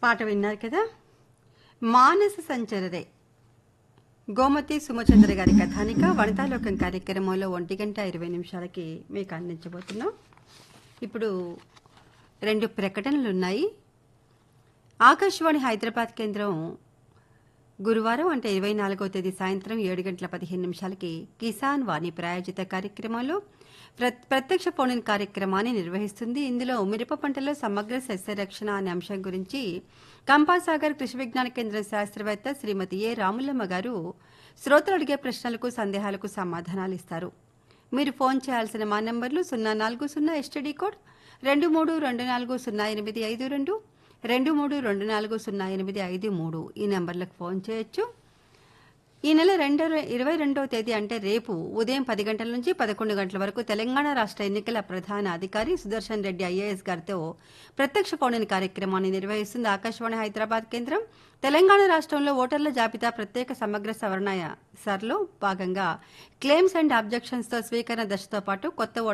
పాట విన్నారు కదా మానస సంచరరే గోమతి సుమచంద్ర గారి కథానిక వనితాలోకం కార్యక్రమంలో ఒంటి గంట ఇరవై నిమిషాలకి మీకు అందించబోతున్నాం ఇప్పుడు రెండు ప్రకటనలు ఉన్నాయి ఆకాశవాణి హైదరాబాద్ కేంద్రం గురువారం అంటే ఇరవై నాలుగో తేదీ సాయంత్రం ఏడు గంటల పదిహేను నిమిషాలకి కిసాన్ వాణి ప్రాయోజిత కార్యక్రమంలో ప్ర- ప్రత్యక్ష ఫోన్ కార్యక్రమాన్ని నిర్వహిస్తుంది ఇందులో మిరప పంటలో సమగ్ర సస్యరక్షణ అనే అంశం గురించి కంపాసాగర్ కృషి విజ్ఞాన కేంద్రం శాస్త్రవేత్త శ్రీమతి ఏ రాములమ్మ గారు శ్రోతలు అడిగే ప్రశ్నలకు సందేహాలకు సమాధానాలు ఇస్తారు మీరు ఫోన్ చేయాల్సిన మా నంబర్లు సున్నా నాలుగు సున్నా ఎస్టీడీ కోడ్ రెండు మూడు రెండు నాలుగు సున్నా ఎనిమిది ఐదు రెండు రెండు మూడు రెండు నాలుగు సున్నా ఎనిమిది ఐదు మూడు ఈ నెంబర్లకు ఫోన్ చేయొచ్చు ఈ నెల రెండో ఇరవై రెండవ తేదీ అంటే రేపు ఉదయం పది గంటల నుంచి పదకొండు గంటల వరకు తెలంగాణ రాష్ట్ర ఎన్నికల ప్రధాన అధికారి సుదర్శన్ రెడ్డి ఐఏఎస్ గారితో ప్రత్యక్ష ఫోన్ కార్యక్రమాన్ని నిర్వహిస్తుంది ఆకాశవాణి హైదరాబాద్ కేంద్రం తెలంగాణ రాష్ట్రంలో ఓటర్ల జాబితా ప్రత్యేక సమగ్ర సవరణ సర్లో భాగంగా క్లెయిమ్స్ అండ్ అబ్జెక్షన్స్ తో స్వీకరణ దశతో పాటు కొత్త